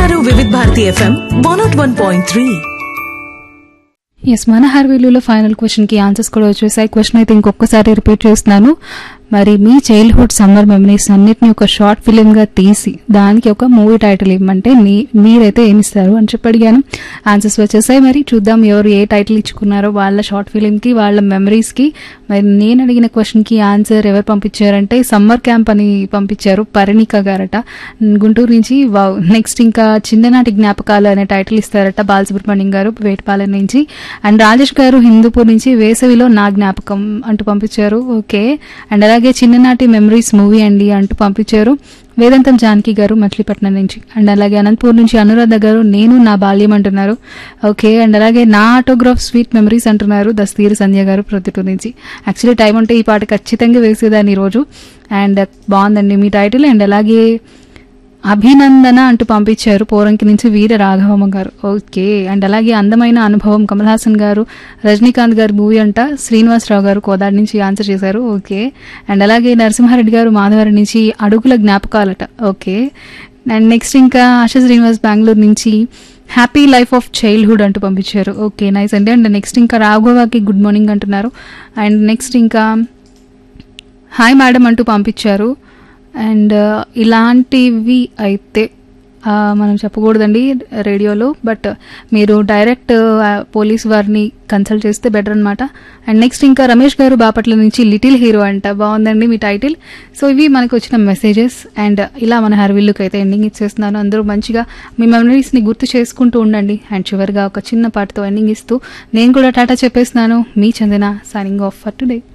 వింటున్నారు Vividh Bharati FM one nought one point three yes మన హర్వేలులో ఫైనల్ క్వశ్చన్ కి ఆన్సర్స్ కూడా వచ్చేసాయి క్వశ్చన్ అయితే ఇంకొకసారి రిపీట్ చేస్తున్నాను మరి మీ చైల్డ్హుడ్ సమ్మర్ మెమరీస్ అన్నిటిని ఒక షార్ట్ ఫిలిం గా తీసి దానికి ఒక మూవీ టైటిల్ ఇవ్వమంటే మీ మీరైతే ఏమిస్తారు అని చెప్పి అడిగాను ఆన్సర్స్ వచ్చేసాయి మరి చూద్దాం ఎవరు ఏ టైటిల్ ఇచ్చుకున్నారో వాళ్ళ షార్ట్ ఫిలిం కి వాళ్ళ మెమరీస్ కి మరి నేను అడిగిన క్వశ్చన్ కి ఆన్సర్ ఎవరు పంపించారంటే సమ్మర్ క్యాంప్ అని పంపించారు పరిణిక గారట గుంటూరు నుంచి వావ్ నెక్స్ట్ ఇంకా చిన్ననాటి జ్ఞాపకాలు అనే టైటిల్ ఇస్తారట బాలసుబ్రహ్మణ్యం గారు వేటపాలెం నుంచి అండ్ రాజేష్ గారు హిందూపూర్ నుంచి వేసవిలో నా జ్ఞాపకం అంటూ పంపించారు ఓకే అండ్ అలాగే చిన్ననాటి మెమరీస్ మూవీ అండి అంటూ పంపించారు వేదాంతం జానకి గారు మచిలీపట్నం నుంచి అండ్ అలాగే అనంతపూర్ నుంచి అనురాధ గారు నేను నా బాల్యం అంటున్నారు ఓకే అండ్ అలాగే నా ఆటోగ్రాఫ్ స్వీట్ మెమరీస్ అంటున్నారు దస్తీరు సంధ్య గారు ప్రొద్దుటూరు నుంచి యాక్చువల్లీ టైం ఉంటే ఈ పాట ఖచ్చితంగా వేసేదాన్ని ఈరోజు అండ్ బాగుందండి మీ టైటిల్ అండ్ అలాగే అభినందన అంటూ పంపించారు పోరంకి నుంచి వీర రాఘవమ్మ గారు ఓకే అండ్ అలాగే అందమైన అనుభవం కమల్ హాసన్ గారు రజనీకాంత్ గారు మూవీ అంట శ్రీనివాసరావు గారు కోదాడి నుంచి ఆన్సర్ చేశారు ఓకే అండ్ అలాగే నరసింహారెడ్డి గారు మాధవరం నుంచి అడుగుల జ్ఞాపకాలట ఓకే అండ్ నెక్స్ట్ ఇంకా ఆశా శ్రీనివాస్ బెంగళూరు నుంచి హ్యాపీ లైఫ్ ఆఫ్ చైల్డ్హుడ్ అంటూ పంపించారు ఓకే నైస్ అండి అండ్ నెక్స్ట్ ఇంకా రాఘవకి గుడ్ మార్నింగ్ అంటున్నారు అండ్ నెక్స్ట్ ఇంకా హాయ్ మేడం అంటూ పంపించారు అండ్ ఇలాంటివి అయితే ఆ, మనం చెప్పకూడదండి రేడియోలో బట్ మీరు డైరెక్ట్ ఆ, పోలీస్ వారిని కన్సల్ట్ చేస్తే బెటర్ అనమాట అండ్ నెక్స్ట్ ఇంకా రమేష్ గారు బాపట్ల నుంచి లిటిల్ హీరో అంట బాగుందండి మీ టైటిల్ సో ఇవి మనకు వచ్చిన మెసేజెస్ అండ్ ఇలా మన హర్విల్లుకి అయితే ఎండింగ్ ఇచ్చేస్తున్నాను అందరూ మంచిగా మీ మెమరీస్ని గుర్తు చేసుకుంటూ ఉండండి అండ్ చివరిగా ఒక చిన్న పాటతో ఎండింగ్ ఇస్తూ నేను కూడా టాటా చెప్పేస్తున్నాను మీ Chandana signing off for today